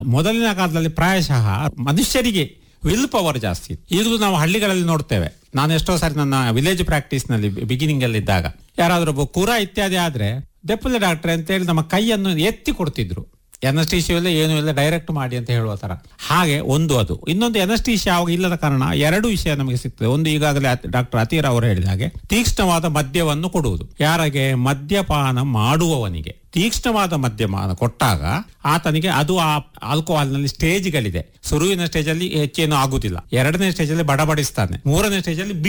ಮೊದಲಿನ ಕಾಲದಲ್ಲಿ ಪ್ರಾಯಶಃ ಮನುಷ್ಯರಿಗೆ ವಿಲ್ ಪವರ್ ಜಾಸ್ತಿ ಇತ್ತು. ಈಗಲೂ ನಾವು ಹಳ್ಳಿಗಳಲ್ಲಿ ನೋಡ್ತೇವೆ ನಾನು ಎಷ್ಟೋ ಸಾರಿ ನನ್ನ ವಿಲೇಜ್ ಪ್ರಾಕ್ಟೀಸ್ ನಲ್ಲಿ ಬಿಗಿನಿಂಗ್ ಅಲ್ಲಿ ಇದ್ದಾಗ ಯಾರಾದ್ರೂ ಒಬ್ಬ ಕುರ ಇತ್ಯಾದಿ ಆದ್ರೆ ದೆಪ್ಪಲೆ ಡಾಕ್ಟ್ರೆ ಅಂತ ಹೇಳಿ ನಮ್ಮ ಕೈಯನ್ನು ಎತ್ತಿ ಕೊಡ್ತಿದ್ರು ಎನಸ್ಟೀಶಿಯಾ ಇಲ್ಲ ಏನು ಇಲ್ಲ ಡೈರೆಕ್ಟ್ ಮಾಡಿ ಅಂತ ಹೇಳುವ ತರ ಹಾಗೆ ಒಂದು ಅದು ಇನ್ನೊಂದು ಎನಸ್ಟೀಶಿಯಾ ಅವಾಗ ಇಲ್ಲದ ಕಾರಣ ಎರಡು ವಿಷಯ ನಮಗೆ ಸಿಗ್ತದೆ ಒಂದು ಈಗಾಗಲೇ ಡಾಕ್ಟರ್ ಅತೀರ್ ಅವರು ಹೇಳಿದ ಹಾಗೆ ತೀಕ್ಷ್ಣವಾದ ಮದ್ಯವನ್ನು ಕೊಡುವುದು ಯಾರಿಗೆ ಮದ್ಯಪಾನ ಮಾಡುವವನಿಗೆ ತೀಕ್ಷ್ಣವಾದ ಮದ್ಯಪಾನ ಕೊಟ್ಟಾಗ ಆತನಿಗೆ ಅದು ಆ ಆಲ್ಕೋಹಾಲ್ ನಲ್ಲಿ ಸ್ಟೇಜ್ಗಳಿದೆ ಶುರುವಿನ ಸ್ಟೇಜ್ ಅಲ್ಲಿ ಹೆಚ್ಚೇನು ಆಗುದಿಲ್ಲ ಎರಡನೇ ಸ್ಟೇಜ್ ಅಲ್ಲಿ ಬಡಬಡಿಸ್ತಾನೆ ಮೂರನೇ ಸ್ಟೇಜ್ ಅಲ್ಲಿ